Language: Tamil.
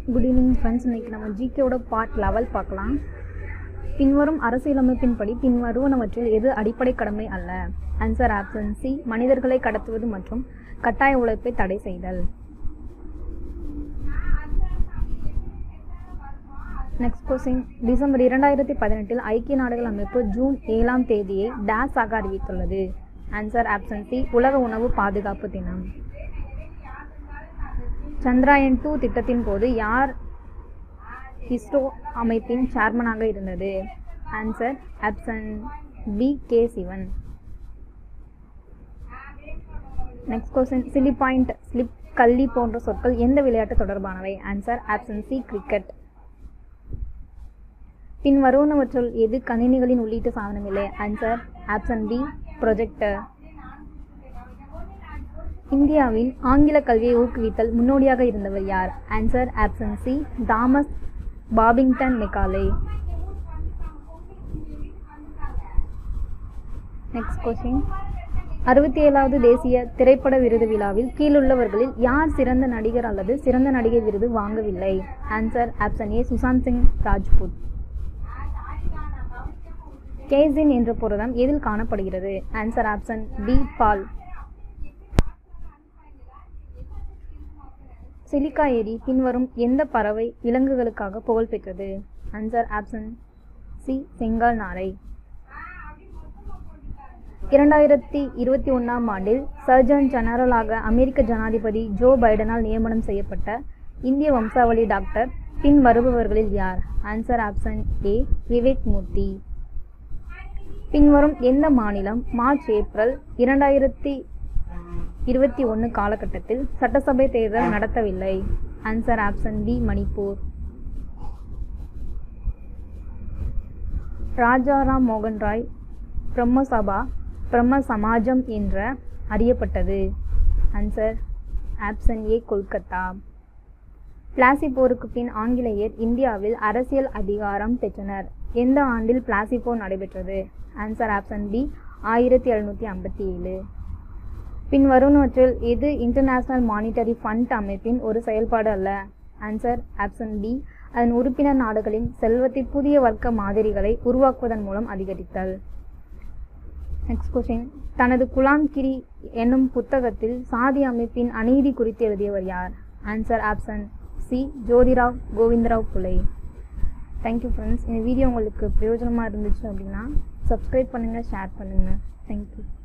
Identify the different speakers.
Speaker 1: குட் ஈவினிங் ஃப்ரெண்ட்ஸ் இன்றைக்கி நம்ம ஜிகேவோட பார்ட் லெவல் பார்க்கலாம் பின்வரும் அரசியலமைப்பின்படி பின்வருவனவற்றில் எது அடிப்படை கடமை அல்ல ஆன்சர் ஆப்ஷன் சி மனிதர்களை கடத்துவது மற்றும் கட்டாய உழைப்பை தடை செய்தல் நெக்ஸ்ட் கொஸ்டின் டிசம்பர் இரண்டாயிரத்தி பதினெட்டில் ஐக்கிய நாடுகள் அமைப்பு ஜூன் ஏழாம் தேதியை டேஸ் ஆக அறிவித்துள்ளது ஆன்சர் ஆப்ஷன் சி உலக உணவு பாதுகாப்பு தினம் சந்திராயன் டூ திட்டத்தின் போது யார் இஸ்ரோ அமைப்பின் சேர்மனாக இருந்தது answer option B K Sivan next question silly point slip gully போன்ற சொற்கள் எந்த விளையாட்டு தொடர்பானவை ஆன்சர் ஆப்ஷன் சி கிரிக்கெட் பின் வருவனவற்றுள் எது கணினிகளின் உள்ளீட்டு சாதனம் இல்லை ஆன்சர் ஆப்ஷன் பி ப்ரொஜெக்டர் இந்தியாவின் ஆங்கில கல்வியை ஊக்குவித்தல் முன்னோடியாக இருந்தவர் யார் answer option C Thomas Babington Macaulay next question அறுபத்தி ஏழாவது தேசிய திரைப்பட விருது விழாவில் கீழுள்ளவர்களில் யார் சிறந்த நடிகர் அல்லது சிறந்த நடிகை விருது வாங்கவில்லை answer option A Sushant Singh Rajput casein என்ற புரதம் எதில் காணப்படுகிறது ஆன்சர் ஆப்ஷன் பி பால் சிலிக்கா ஏரி பின்வரும் எந்த பறவை விலங்குகளுக்காக புகழ் பெற்றது ஆன்சர் ஆப்ஷன் சி செங்கால் நாரை இரண்டாயிரத்தி இருபத்தி ஒன்றாம் ஆண்டில் சர்ஜன் ஜெனரலாக அமெரிக்க ஜனாதிபதி ஜோ பைடனால் நியமனம் செய்யப்பட்ட இந்திய வம்சாவளி டாக்டர் பின் வருபவர்களில் யார் answer option A Vivek Murthy பின்வரும் எந்த மாநிலம் மார்ச் ஏப்ரல் இரண்டாயிரத்தி இருபத்தி ஒன்று காலகட்டத்தில் சட்டசபை தேர்தல் நடத்தவில்லை answer option B Manipur Rajaram மோகன் ராய் பிரம்மசபா பிரம்ம சமாஜம் என்ற அறியப்பட்டது answer option A Kolkata Plassey போருக்கு பின் ஆங்கிலேயர் இந்தியாவில் அரசியல் அதிகாரம் பெற்றனர் எந்த ஆண்டில் பிளாசி போர் நடைபெற்றது ஆன்சர் ஆப்ஷன் பி ஆயிரத்தி எழுநூற்றி ஐம்பத்தி ஏழு பின் வருவனவற்றில் எது இன்டர்நேஷனல் மானிட்டரி ஃபண்ட் அமைப்பின் ஒரு செயல்பாடு அல்ல ஆன்சர் ஆப்ஷன் பி அதன் உறுப்பினர் நாடுகளின் செல்வத்தை புதிய வர்க்க மாதிரிகளை உருவாக்குவதன் மூலம் அதிகரித்தல் நெக்ஸ்ட் கொஸ்டின் தனது குலாம்கிரி என்னும் புத்தகத்தில் சாதி அமைப்பின் அநீதி குறித்து எழுதியவர் யார் answer option C Jyotirao Govindrao Phule thank you friends இந்த வீடியோ உங்களுக்கு பிரயோஜனமாக இருந்துச்சு அப்படின்னா சப்ஸ்கிரைப் பண்ணுங்கள் ஷேர் பண்ணுங்கள் தேங்க்யூ